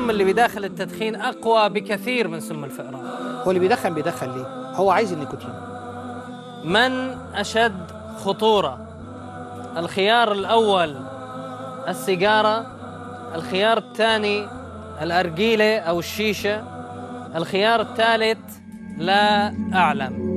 السم اللي بداخل التدخين أقوى بكثير من سم الفئران هو اللي بيدخن بيدخن ليه؟ هو عايز النيكوتين من أشد خطورة الخيار الأول السيجارة الخيار الثاني الأرجيلة أو الشيشة الخيار الثالث لا أعلم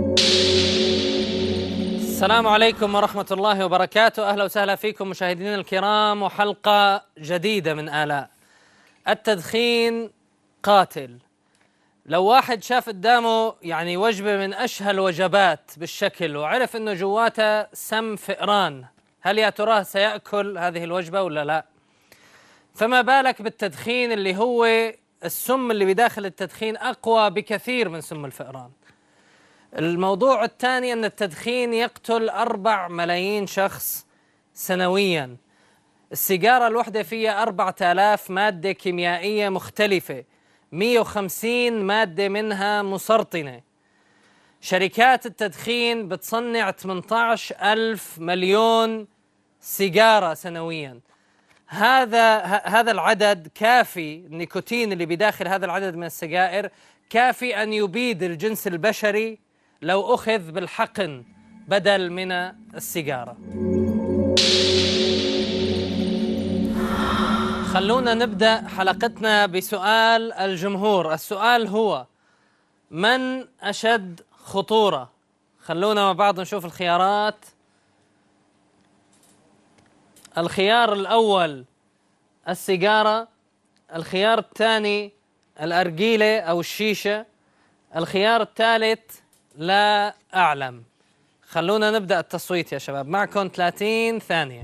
السلام عليكم ورحمة الله وبركاته أهلا وسهلا فيكم مشاهدينا الكرام وحلقة جديدة من آلاء التدخين قاتل لو واحد شاف قدامه يعني وجبة من أشهى الوجبات بالشكل وعرف أنه جواتها سم فئران هل يا تراه سيأكل هذه الوجبة ولا لا فما بالك بالتدخين اللي هو السم اللي بداخل التدخين أقوى بكثير من سم الفئران الموضوع الثاني أن التدخين يقتل أربع ملايين شخص سنويا السيجارة الواحدة فيها أربعة آلاف مادة كيميائية مختلفة 150 مادة منها مسرطنة شركات التدخين بتصنع 18 ألف مليون سيجارة سنويا هذا هذا العدد كافي النيكوتين اللي بداخل هذا العدد من السجائر كافي أن يبيد الجنس البشري لو أخذ بالحقن بدل من السيجارة خلونا نبدأ حلقتنا بسؤال الجمهور السؤال هو من أشد خطورة خلونا مع بعض نشوف الخيارات الخيار الأول السيجارة الخيار الثاني الأرجيلة أو الشيشة الخيار الثالث لا أعلم خلونا نبدأ التصويت يا شباب معكم 30 ثانية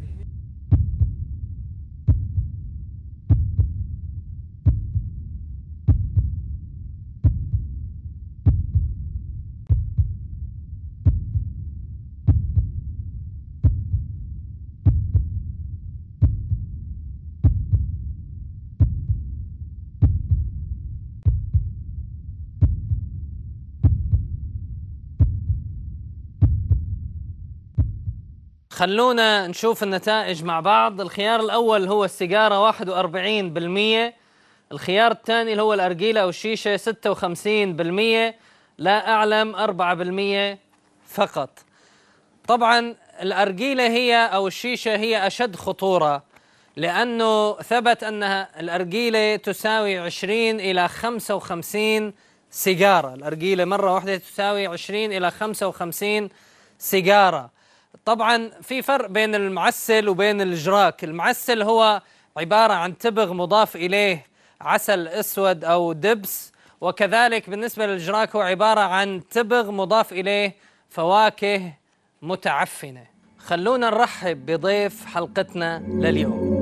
خلونا نشوف النتائج مع بعض الخيار الأول هو السيجارة 41% الخيار الثاني اللي هو الأرجيلة أو الشيشة 56% لا أعلم 4% فقط طبعا الأرجيلة هي أو الشيشة هي أشد خطورة لأنه ثبت أنها الأرجيلة تساوي 20 إلى 55 سيجارة الأرجيلة مرة واحدة تساوي 20 إلى 55 سيجارة طبعا في فرق بين المعسل وبين الجراك المعسل هو عبارة عن تبغ مضاف إليه عسل أسود أو دبس وكذلك بالنسبة للجراك هو عبارة عن تبغ مضاف إليه فواكه متعفنة خلونا نرحب بضيف حلقتنا لليوم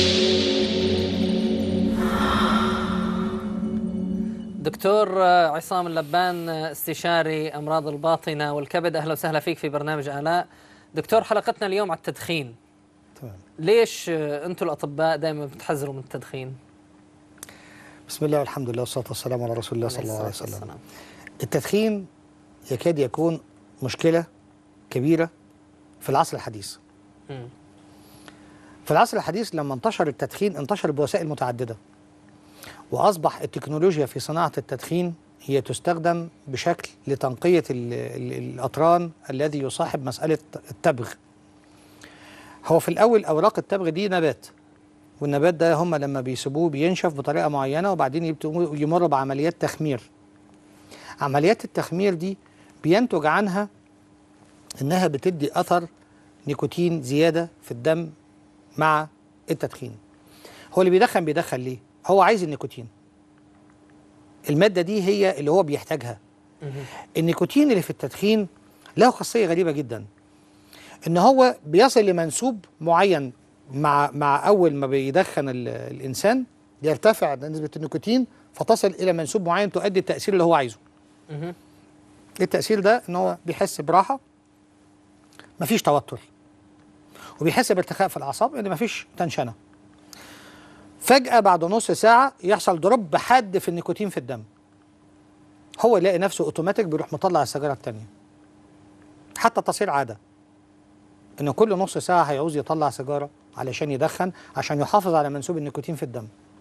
دكتور عصام اللبان استشاري أمراض الباطنة والكبد أهلا وسهلا فيك في برنامج آلاء دكتور حلقتنا اليوم على التدخين تمام ليش انتم الاطباء دائما بتحذروا من التدخين؟ بسم الله والحمد لله والصلاة والسلام على رسول الله صلى الله عليه الصلاة وسلم والسلام. التدخين يكاد يكون مشكلة كبيرة في العصر الحديث مم. في العصر الحديث لما انتشر التدخين انتشر بوسائل متعددة وأصبح التكنولوجيا في صناعة التدخين هي تستخدم بشكل لتنقية ال ال الأطران الذي يصاحب مسألة التبغ هو في الأول أوراق التبغ دي نبات والنبات ده هم لما بيسيبوه بينشف بطريقة معينة وبعدين يبتدوا يمر بعمليات تخمير عمليات التخمير دي بينتج عنها إنها بتدي أثر نيكوتين زيادة في الدم مع التدخين هو اللي بيدخن بيدخن ليه؟ هو عايز النيكوتين المادة دي هي اللي هو بيحتاجها النيكوتين اللي في التدخين له خاصية غريبة جدا ان هو بيصل لمنسوب معين مع مع اول ما بيدخن ال- الانسان يرتفع نسبة النيكوتين فتصل الى منسوب معين تؤدي التأثير اللي هو عايزه مهم. التأثير ده ان هو بيحس براحة مفيش توتر وبيحس بارتخاء في الاعصاب ان مفيش تنشنة فجأة بعد نص ساعة يحصل دروب حاد في النيكوتين في الدم هو يلاقي نفسه اوتوماتيك بيروح مطلع السيجارة التانية حتى تصير عادة انه كل نص ساعة هيعوز يطلع سيجارة علشان يدخن عشان يحافظ على منسوب النيكوتين في الدم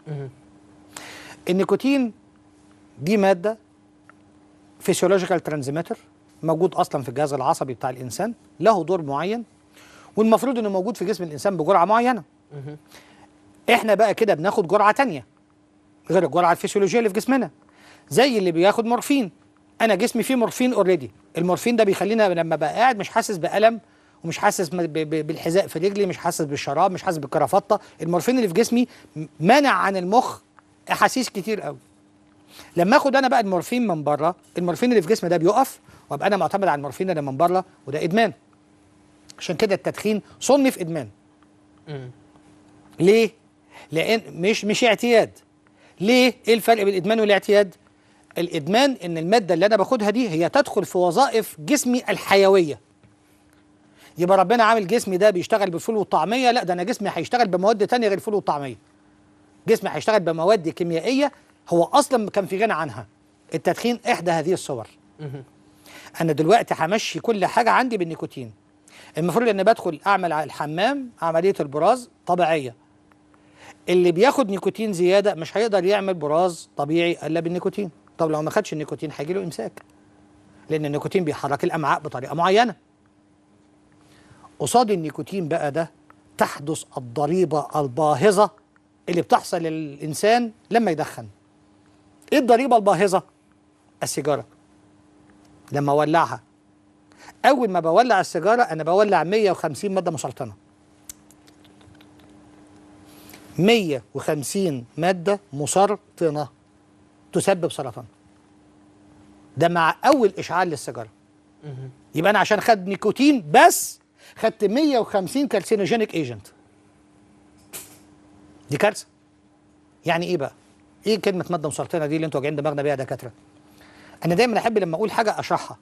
مهم. النيكوتين دي ماده فيسيولوجيكال ترانزميتر موجود اصلا في الجهاز العصبي بتاع الانسان له دور معين والمفروض انه موجود في جسم الانسان بجرعه معينه مهم. احنا بقى كده بناخد جرعه تانية غير الجرعه الفسيولوجيه اللي في جسمنا زي اللي بياخد مورفين انا جسمي فيه مورفين اوريدي المورفين ده بيخلينا لما بقى قاعد مش حاسس بالم ومش حاسس م- ب- ب- بالحذاء في رجلي مش حاسس بالشراب مش حاسس بالكرافطه المورفين اللي في جسمي م- منع عن المخ احاسيس كتير قوي لما اخد انا بقى المورفين من بره المورفين اللي في جسمي ده بيقف وابقى انا معتمد على المورفين اللي من بره وده ادمان عشان كده التدخين صنف ادمان مم. ليه؟ لان مش مش اعتياد ليه؟ ايه الفرق بين الادمان والاعتياد؟ الادمان ان الماده اللي انا باخدها دي هي تدخل في وظائف جسمي الحيويه يبقى ربنا عامل جسمي ده بيشتغل بالفول والطعميه لا ده انا جسمي هيشتغل بمواد تانية غير الفول والطعميه جسمي هيشتغل بمواد كيميائيه هو اصلا كان في غنى عنها التدخين احدى هذه الصور مهم. انا دلوقتي همشي كل حاجه عندي بالنيكوتين المفروض ان بدخل اعمل على الحمام عمليه البراز طبيعيه اللي بياخد نيكوتين زياده مش هيقدر يعمل براز طبيعي الا بالنيكوتين طب لو ما خدش النيكوتين هيجي له امساك لان النيكوتين بيحرك الامعاء بطريقه معينه قصاد النيكوتين بقى ده تحدث الضريبه الباهظه اللي بتحصل للانسان لما يدخن ايه الضريبه الباهظه السيجاره لما اولعها اول ما بولع السيجاره انا بولع 150 ماده مسرطنه 150 ماده مسرطنه تسبب سرطان ده مع اول اشعال للسيجاره مهم. يبقى انا عشان خد نيكوتين بس خدت 150 كارسينوجينيك ايجنت دي كارثه يعني ايه بقى ايه كلمه ماده مسرطنه دي اللي انتوا واجعين دماغنا بيها يا دكاتره انا دايما احب لما اقول حاجه اشرحها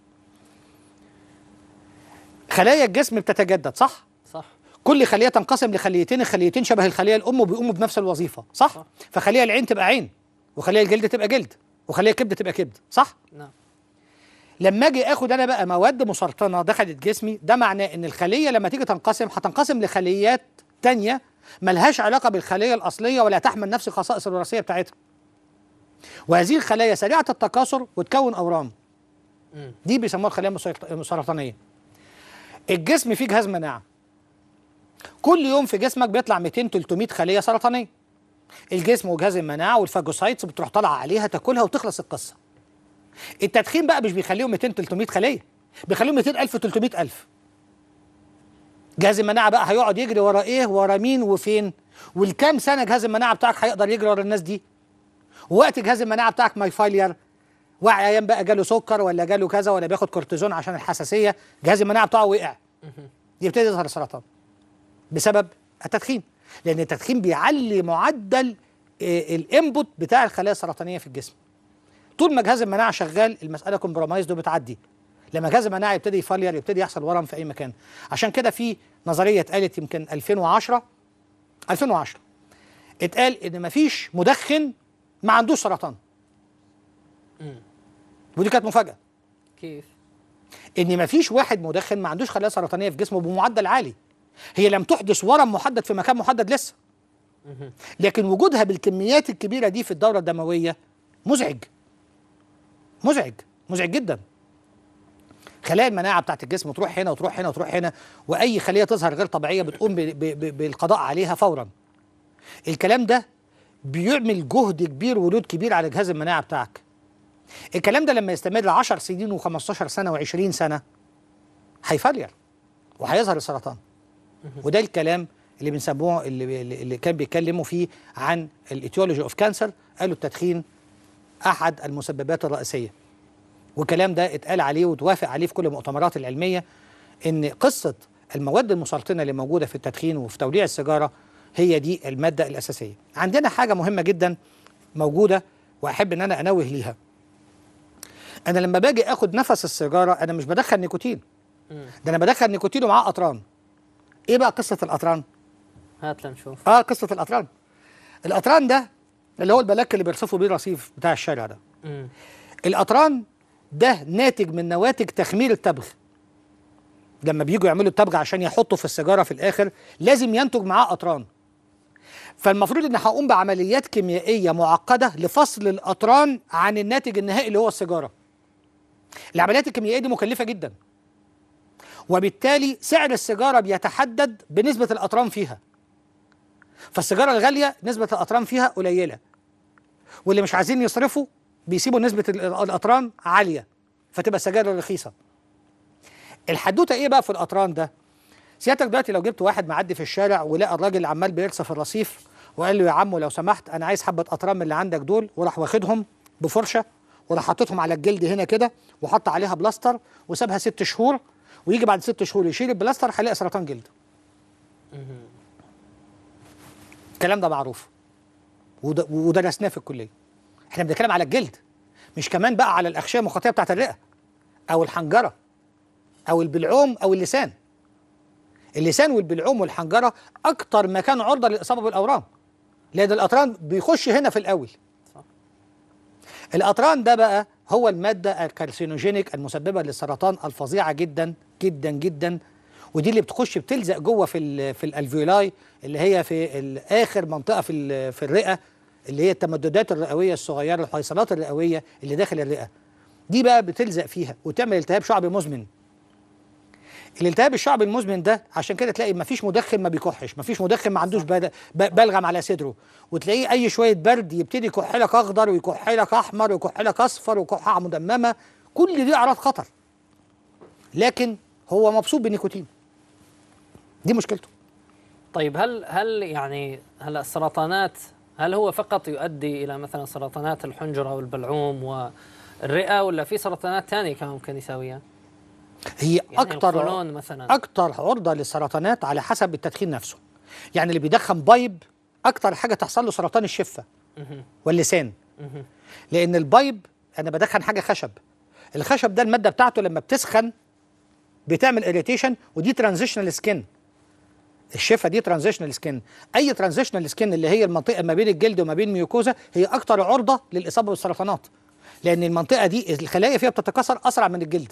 خلايا الجسم بتتجدد صح صح كل خليه تنقسم لخليتين الخليتين شبه الخليه الام وبيقوموا بنفس الوظيفه صح, صح. فخليه العين تبقى عين وخليه الجلد تبقى جلد وخليه الكبد تبقى كبد صح نعم لما اجي اخد انا بقى مواد مسرطنه دخلت جسمي ده معناه ان الخليه لما تيجي تنقسم هتنقسم لخليات تانية ملهاش علاقه بالخليه الاصليه ولا تحمل نفس الخصائص الوراثيه بتاعتها وهذه الخلايا سريعه التكاثر وتكون اورام مم. دي بيسموها الخلايا المسرط- السرطانيه الجسم فيه جهاز مناعه كل يوم في جسمك بيطلع 200 300 خليه سرطانيه الجسم وجهاز المناعه والفاجوسايتس بتروح طالعه عليها تاكلها وتخلص القصه التدخين بقى مش بيخليهم 200 300 خليه بيخليهم 200000 300000 جهاز المناعه بقى هيقعد يجري ورا ايه ورا مين وفين والكام سنه جهاز المناعه بتاعك هيقدر يجري ورا الناس دي ووقت جهاز المناعه بتاعك ما يفايلير وقع ايام بقى جاله سكر ولا جاله كذا ولا بياخد كورتيزون عشان الحساسيه جهاز المناعه بتاعه وقع يبتدي يظهر السرطان بسبب التدخين لان التدخين بيعلي معدل آه، الانبوت بتاع الخلايا السرطانيه في الجسم طول ما جهاز المناعه شغال المساله كومبرومايز وبتعدي لما جهاز المناعه يبتدي يفلير يبتدي يحصل ورم في اي مكان عشان كده في نظريه اتقالت يمكن 2010 2010 اتقال ان مفيش مدخن ما عندوش سرطان مم. ودي كانت مفاجاه كيف ان مفيش واحد مدخن ما عندوش خلايا سرطانيه في جسمه بمعدل عالي هي لم تحدث ورم محدد في مكان محدد لسه مهم. لكن وجودها بالكميات الكبيره دي في الدوره الدمويه مزعج مزعج مزعج جدا خلايا المناعه بتاعت الجسم تروح هنا وتروح هنا وتروح هنا واي خليه تظهر غير طبيعيه بتقوم ب- ب- ب- بالقضاء عليها فورا الكلام ده بيعمل جهد كبير ولود كبير على جهاز المناعه بتاعك الكلام ده لما يستمر 10 سنين و15 سنه و20 سنه هيفلير وهيظهر السرطان وده الكلام اللي بنسموه اللي, اللي اللي كان بيتكلموا فيه عن الايتيولوجي اوف كانسر قالوا التدخين احد المسببات الرئيسيه والكلام ده اتقال عليه وتوافق عليه في كل المؤتمرات العلميه ان قصه المواد المسرطنه اللي موجوده في التدخين وفي توليع السيجاره هي دي الماده الاساسيه عندنا حاجه مهمه جدا موجوده واحب ان انا انوه ليها انا لما باجي اخد نفس السيجاره انا مش بدخل نيكوتين مم. ده انا بدخل نيكوتين ومعاه قطران ايه بقى قصه القطران هات لنشوف اه قصه القطران القطران ده اللي هو البلاك اللي بيرصفوا بيه الرصيف بتاع الشارع ده مم. القطران ده ناتج من نواتج تخمير التبغ لما بييجوا يعملوا التبغ عشان يحطوا في السيجاره في الاخر لازم ينتج معاه قطران فالمفروض ان هقوم بعمليات كيميائيه معقده لفصل الاطران عن الناتج النهائي اللي هو السيجاره العمليات الكيميائيه دي مكلفه جدا وبالتالي سعر السيجاره بيتحدد بنسبه الاطران فيها فالسيجاره الغاليه نسبه الاطران فيها قليله واللي مش عايزين يصرفوا بيسيبوا نسبه ال- الاطران عاليه فتبقى السجاير رخيصه الحدوته ايه بقى في الاطران ده سيادتك دلوقتي لو جبت واحد معدي في الشارع ولقى الراجل عمال بيرصف الرصيف وقال له يا عمو لو سمحت انا عايز حبه اطران من اللي عندك دول وراح واخدهم بفرشه وراح حاططهم على الجلد هنا كده وحط عليها بلاستر وسابها ست شهور ويجي بعد ست شهور يشيل البلاستر هيلاقي سرطان جلد الكلام ده معروف وده- ودرسناه في الكليه احنا بنتكلم على الجلد مش كمان بقى على الاغشيه المخاطيه بتاعت الرئه او الحنجره او البلعوم او اللسان اللسان والبلعوم والحنجره اكتر مكان عرضه للاصابه بالاورام لان الاطران بيخش هنا في الاول صح. الاطران ده بقى هو الماده الكارسينوجينيك المسببه للسرطان الفظيعه جدا جدا جدا ودي اللي بتخش بتلزق جوه في ال في الالفيولاي اللي هي في ال- اخر منطقه في ال- في الرئه اللي هي التمددات الرئويه الصغيره الحيصلات الرئويه اللي داخل الرئه دي بقى بتلزق فيها وتعمل التهاب شعبي مزمن الالتهاب الشعبي المزمن ده عشان كده تلاقي مفيش مدخن ما بيكحش مفيش مدخن ما عندوش بل- ب- بلغم على صدره وتلاقيه اي شويه برد يبتدي يكح لك اخضر ويكح لك احمر ويكح لك اصفر وكحه مدممه كل دي اعراض خطر لكن هو مبسوط بالنيكوتين دي مشكلته طيب هل هل يعني هلا السرطانات هل هو فقط يؤدي الى مثلا سرطانات الحنجره والبلعوم والرئه ولا في سرطانات ثانيه كمان ممكن يساويها؟ هي يعني اكتر القولون مثلا اكتر عرضه للسرطانات على حسب التدخين نفسه يعني اللي بيدخن بايب اكتر حاجه تحصل له سرطان الشفه مهم. واللسان مهم. لان البايب انا بدخن حاجه خشب الخشب ده الماده بتاعته لما بتسخن بتعمل اريتيشن ودي ترانزيشنال سكين الشفه دي ترانزيشنال سكين اي ترانزيشنال سكين اللي هي المنطقه ما بين الجلد وما بين الميوكوزا هي اكتر عرضه للاصابه بالسرطانات لان المنطقه دي الخلايا فيها بتتكاثر اسرع من الجلد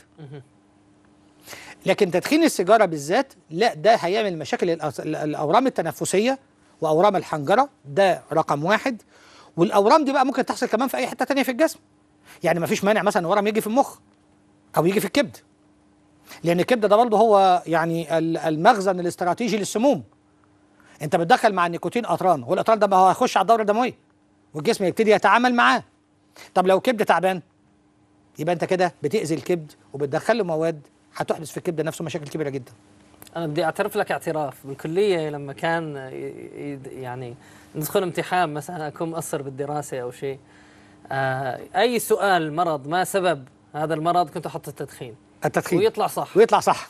لكن تدخين السيجاره بالذات لا ده هيعمل مشاكل الأس- ال- الاورام التنفسيه واورام الحنجره ده رقم واحد والاورام دي بقى ممكن تحصل كمان في اي حته تانية في الجسم يعني ما فيش مانع مثلا ورم يجي في المخ او يجي في الكبد لان الكبد ده برضه هو يعني ال- المخزن الاستراتيجي للسموم انت بتدخل مع النيكوتين اطران والاطران ده ما هو هيخش على الدوره الدمويه والجسم يبتدي يتعامل معاه طب لو الكبد تعبان يبقى انت كده بتاذي الكبد وبتدخل له مواد هتحدث في الكبد نفسه مشاكل كبيره جدا انا بدي اعترف لك اعتراف بالكليه لما كان ي- ي- يعني ندخل امتحان مثلا اكون مقصر بالدراسه او شيء آه اي سؤال مرض ما سبب هذا المرض كنت احط التدخين التدخين ويطلع صح ويطلع صح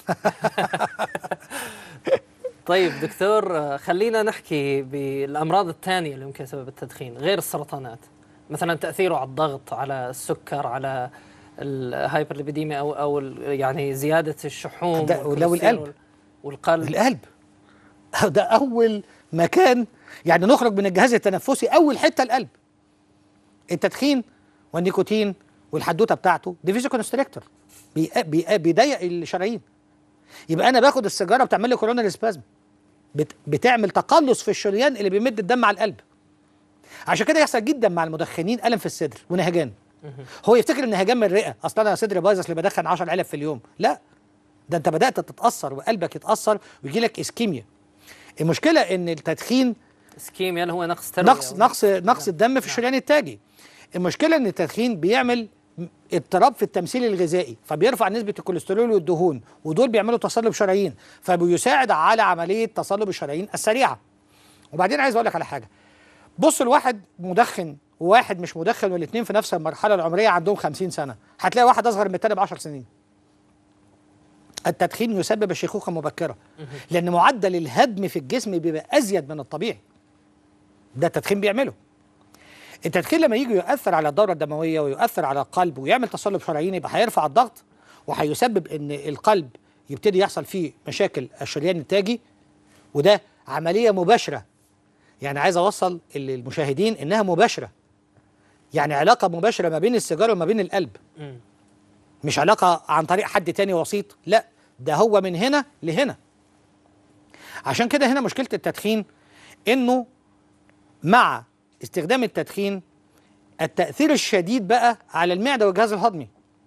طيب دكتور آه، خلينا نحكي بالامراض الثانيه اللي ممكن سبب التدخين غير السرطانات مثلا تاثيره على الضغط على السكر على الهايبرليبيديميا او او ال- يعني زياده الشحوم ده- ولو والكوليسترول القلب. والقلب القلب ده اول مكان يعني نخرج من الجهاز التنفسي اول حته القلب التدخين والنيكوتين والحدوته بتاعته ديفيزو كونستريكتور بيضيق الشرايين يبقى انا باخد السيجاره بتعمل لي كورونال سبازم بت بتعمل تقلص في الشريان اللي بيمد الدم على القلب عشان كده يحصل جدا مع المدخنين الم في الصدر ونهجان هو يفتكر ان هجان من الرئه اصلا انا صدري بايظ اصل بدخن 10 علب في اليوم لا ده انت بدات تتاثر وقلبك يتاثر ويجي لك اسكيميا المشكله ان التدخين اسكيميا اللي هو نقص ترويه نقص نقص نقص الدم في الشريان التاجي المشكله ان التدخين بيعمل اضطراب في التمثيل الغذائي فبيرفع نسبه الكوليسترول والدهون ودول بيعملوا تصلب شرايين فبيساعد على عمليه تصلب الشرايين السريعه وبعدين عايز اقول لك على حاجه بص الواحد مدخن وواحد مش مدخن والاثنين في نفس المرحله العمريه عندهم 50 سنه هتلاقي واحد اصغر من الثاني ب 10 سنين التدخين يسبب الشيخوخه المبكره لان معدل الهدم في الجسم بيبقى ازيد من الطبيعي ده التدخين بيعمله التدخين لما يجي يؤثر على الدوره الدمويه ويؤثر على القلب ويعمل تصلب شرايين يبقى هيرفع الضغط وهيسبب ان القلب يبتدي يحصل فيه مشاكل الشريان التاجي وده عمليه مباشره يعني عايز اوصل للمشاهدين انها مباشره يعني علاقه مباشره ما بين السيجاره وما بين القلب مم. مش علاقه عن طريق حد تاني وسيط لا ده هو من هنا لهنا عشان كده هنا مشكله التدخين انه مع استخدام التدخين التأثير الشديد بقى على المعدة والجهاز الهضمي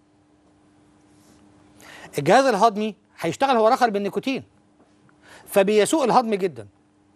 الجهاز الهضمي هيشتغل هو رخر بالنيكوتين فبيسوء الهضم جدا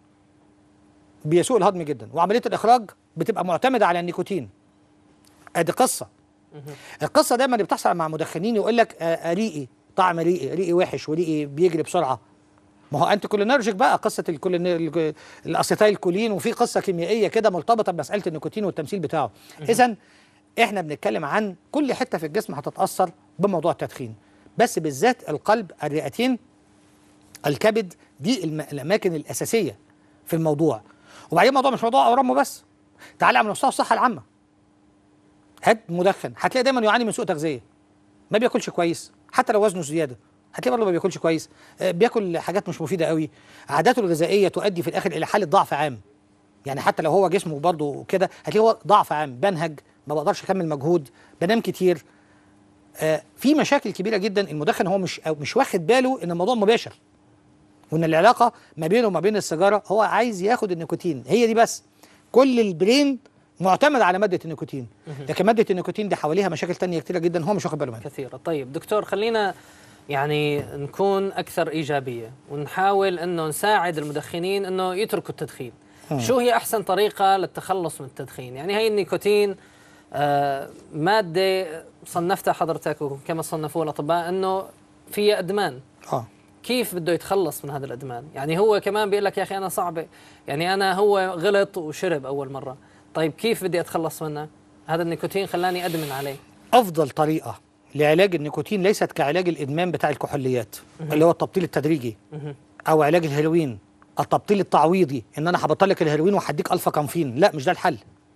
بيسوء الهضم جدا وعملية الإخراج بتبقى معتمدة على النيكوتين ادي قصة القصة دايما اللي بتحصل مع مدخنين يقول لك آه، آه، ريقي طعم ريقي ريقي وحش وريقي بيجري بسرعة ما هو انت كولينرجيك بقى قصه الكولين الك- الاسيتايل كولين وفي قصه كيميائيه كده مرتبطه بمساله النيكوتين والتمثيل بتاعه اذا احنا بنتكلم عن كل حته في الجسم هتتاثر بموضوع التدخين بس بالذات القلب الرئتين الكبد دي الم- الاماكن الاساسيه في الموضوع وبعدين الموضوع مش موضوع اورام بس تعالى على مستوى الصحه العامه هات مدخن هتلاقي دايما يعاني من سوء تغذيه ما بياكلش كويس حتى لو وزنه زياده هتلاقيه برضه ما بياكلش كويس آه، بياكل حاجات مش مفيده قوي عاداته الغذائيه تؤدي في الاخر الى حاله ضعف عام يعني حتى لو هو جسمه برضه كده هتلاقيه هو ضعف عام بنهج ما بقدرش اكمل مجهود بنام كتير آه، في مشاكل كبيره جدا المدخن هو مش أو مش واخد باله ان الموضوع مباشر وان العلاقه ما بينه وما بين السيجاره هو عايز ياخد النيكوتين هي دي بس كل البرين معتمد على ماده النيكوتين لكن ماده النيكوتين دي حواليها مشاكل تانية كتيره جدا هو مش واخد باله منها كثيرة طيب دكتور خلينا يعني نكون أكثر إيجابية ونحاول أنه نساعد المدخنين أنه يتركوا التدخين شو هي أحسن طريقة للتخلص من التدخين يعني هي النيكوتين آه مادة صنفتها حضرتك وكما صنفوها الأطباء أنه فيها أدمان اه كيف بده يتخلص من هذا الادمان يعني هو كمان بيقول لك يا اخي انا صعبه يعني انا هو غلط وشرب اول مره طيب كيف بدي اتخلص منه هذا النيكوتين خلاني ادمن عليه افضل طريقه لعلاج النيكوتين ليست كعلاج الادمان بتاع الكحوليات اللي هو التبطيل التدريجي او علاج الهيروين التبطيل التعويضي ان انا هبطل لك الهيروين وهديك الفا كامفين لا مش ده الحل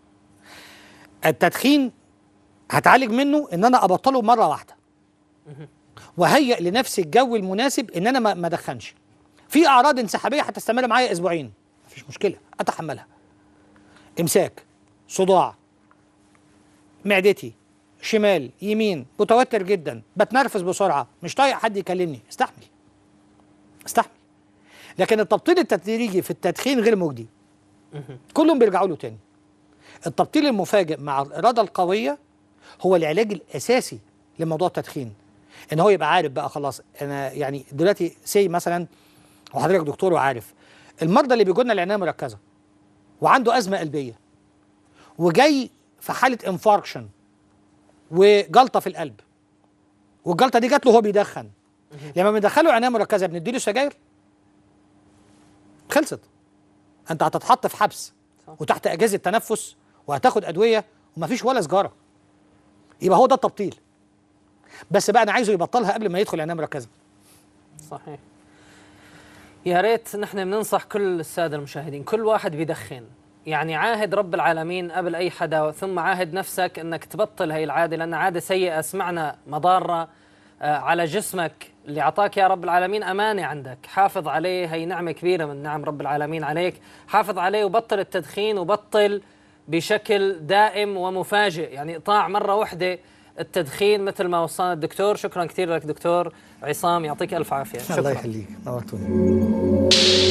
التدخين هتعالج منه ان انا ابطله مره واحده وهيئ لنفسي الجو المناسب ان انا ما ما ادخنش في اعراض انسحابيه هتستمر معايا اسبوعين مفيش مشكله اتحملها امساك صداع معدتي شمال يمين متوتر جدا بتنرفز بسرعه مش طايق حد يكلمني استحمل استحمل لكن التبطيل التدريجي في التدخين غير مجدي كلهم بيرجعوا له تاني التبطيل المفاجئ مع الاراده القويه هو العلاج الاساسي لموضوع التدخين ان هو يبقى عارف بقى خلاص انا يعني دلوقتي سي مثلا وحضرتك دكتور وعارف المرضى اللي بيجوا لنا العنايه المركزه وعنده ازمه قلبيه وجاي في حاله انفاركشن وجلطه في القلب والجلطه دي جات له وهو بيدخن لما بندخله عنايه مركزه بنديله سجاير خلصت انت هتتحط في حبس صح. وتحت اجهزه تنفس وهتاخد ادويه ومفيش ولا سجاره يبقى هو ده التبطيل بس بقى انا عايزه يبطلها قبل ما يدخل عنايه مركزه صحيح يا ريت نحن بننصح كل الساده المشاهدين كل واحد بيدخن يعني عاهد رب العالمين قبل اي حدا ثم عاهد نفسك انك تبطل هي العاده لانها عاده سيئه سمعنا مضاره آه، على جسمك اللي اعطاك يا رب العالمين امانه عندك حافظ عليه هي نعمه كبيره من نعم رب العالمين عليك حافظ عليه وبطل التدخين وبطل بشكل دائم ومفاجئ يعني اقطاع مره واحده التدخين مثل ما وصانا الدكتور شكرا كثير لك دكتور عصام يعطيك الف عافيه الله شكرا يخليك نورتوني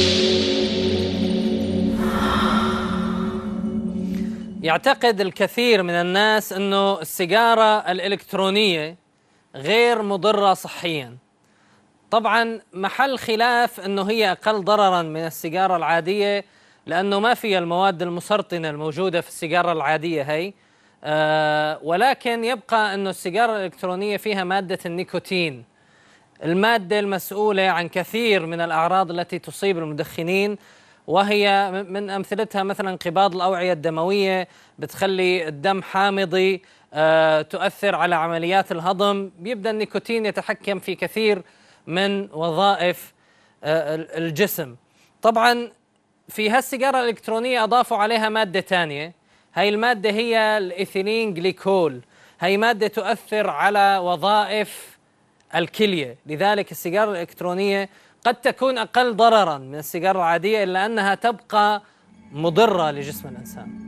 يعتقد الكثير من الناس انه السيجاره الالكترونيه غير مضره صحيا طبعا محل خلاف انه هي اقل ضررا من السيجاره العاديه لانه ما فيها المواد المسرطنه الموجوده في السيجاره العاديه هي آه ولكن يبقى انه السيجاره الالكترونيه فيها ماده النيكوتين المادة المسؤولة عن كثير من الأعراض التي تصيب المدخنين وهي م- من أمثلتها مثلا انقباض الأوعية الدموية بتخلي الدم حامضي آه، تؤثر على عمليات الهضم بيبدأ النيكوتين يتحكم في كثير من وظائف آه، ال- الجسم طبعا في هالسيجارة الإلكترونية أضافوا عليها مادة ثانية هاي المادة هي الإيثيلين جليكول هاي مادة تؤثر على وظائف الكلية لذلك السيجارة الإلكترونية قد تكون أقل ضررا من السيجارة العادية إلا أنها تبقى مضرة لجسم الإنسان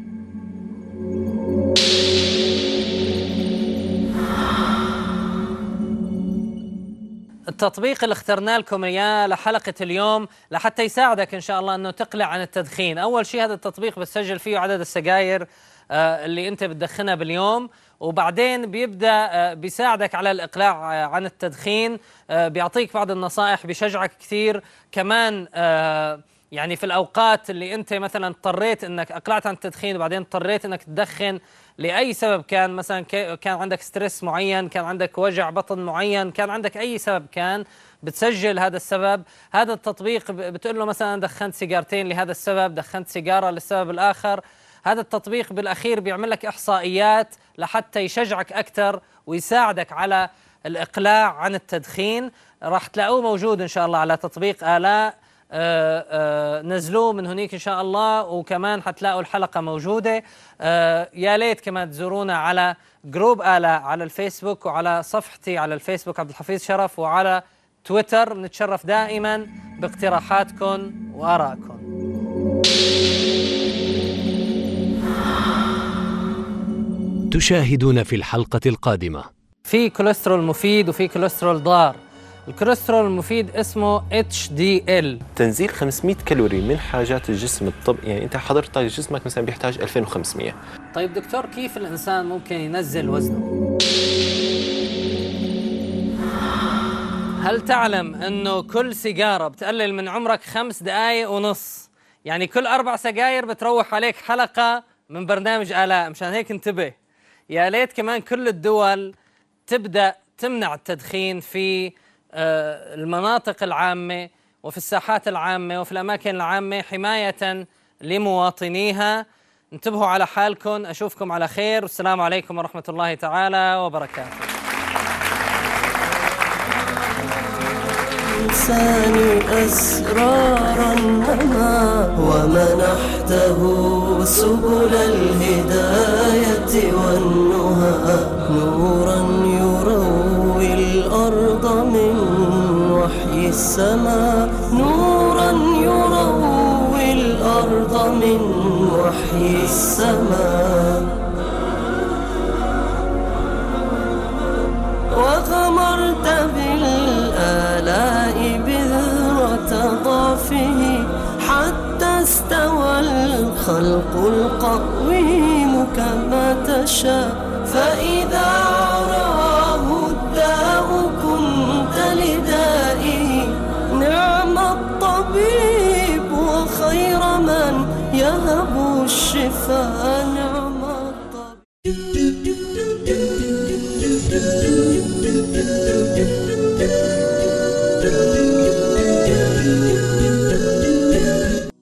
التطبيق اللي اخترنا لكم اياه لحلقه اليوم لحتى يساعدك ان شاء الله انه تقلع عن التدخين، اول شيء هذا التطبيق بتسجل فيه عدد السجاير آه، اللي انت بتدخنها باليوم وبعدين بيبدا آه، بيساعدك على الاقلاع آه، عن التدخين بيعطيك بعض النصائح بيشجعك كثير كمان يعني في الاوقات اللي انت مثلا اضطريت انك اقلعت عن التدخين وبعدين اضطريت انك تدخن لاي سبب كان مثلا كان عندك ستريس معين كان عندك وجع بطن معين كان عندك اي سبب كان بتسجل هذا السبب هذا التطبيق بتقول له مثلا دخنت سيجارتين لهذا السبب دخنت سيجاره للسبب الاخر هذا التطبيق بالاخير بيعمل لك احصائيات لحتى يشجعك اكثر ويساعدك على الاقلاع عن التدخين راح تلاقوه موجود ان شاء الله على تطبيق الاء آه آه نزلوه من هنيك ان شاء الله وكمان حتلاقوا الحلقه موجوده آه يا ليت كمان تزورونا على جروب الاء على الفيسبوك وعلى صفحتي على الفيسبوك عبد الحفيظ شرف وعلى تويتر نتشرف دائما باقتراحاتكم وارائكم تشاهدون في الحلقة القادمة في كوليسترول مفيد وفي كوليسترول ضار الكوليسترول المفيد اسمه HDL تنزيل 500 كالوري من حاجات الجسم الطب يعني انت حضرتك جسمك مثلا بيحتاج 2500 طيب دكتور كيف الانسان ممكن ينزل وزنه هل تعلم انه كل سيجاره بتقلل من عمرك خمس دقائق ونص يعني كل اربع سجاير بتروح عليك حلقه من برنامج الاء مشان هيك انتبه يا ليت كمان كل الدول تبدا تمنع التدخين في آه، المناطق العامه وفي الساحات العامه وفي الاماكن العامه حمايه لمواطنيها انتبهوا على حالكم اشوفكم على خير والسلام عليكم ورحمه الله تعالى وبركاته الإنسان أسرارا نما ومنحته سبل الهداية والنهى نورا يروي الأرض من وحي السماء نورا يروي الأرض من وحي السماء وغمرت بالآلاء ضعفه حتى استوى الخلق القويم كما تشاء فإذا عراه الداء كنت لدائه نعم الطبيب وخير من يهب الشفاء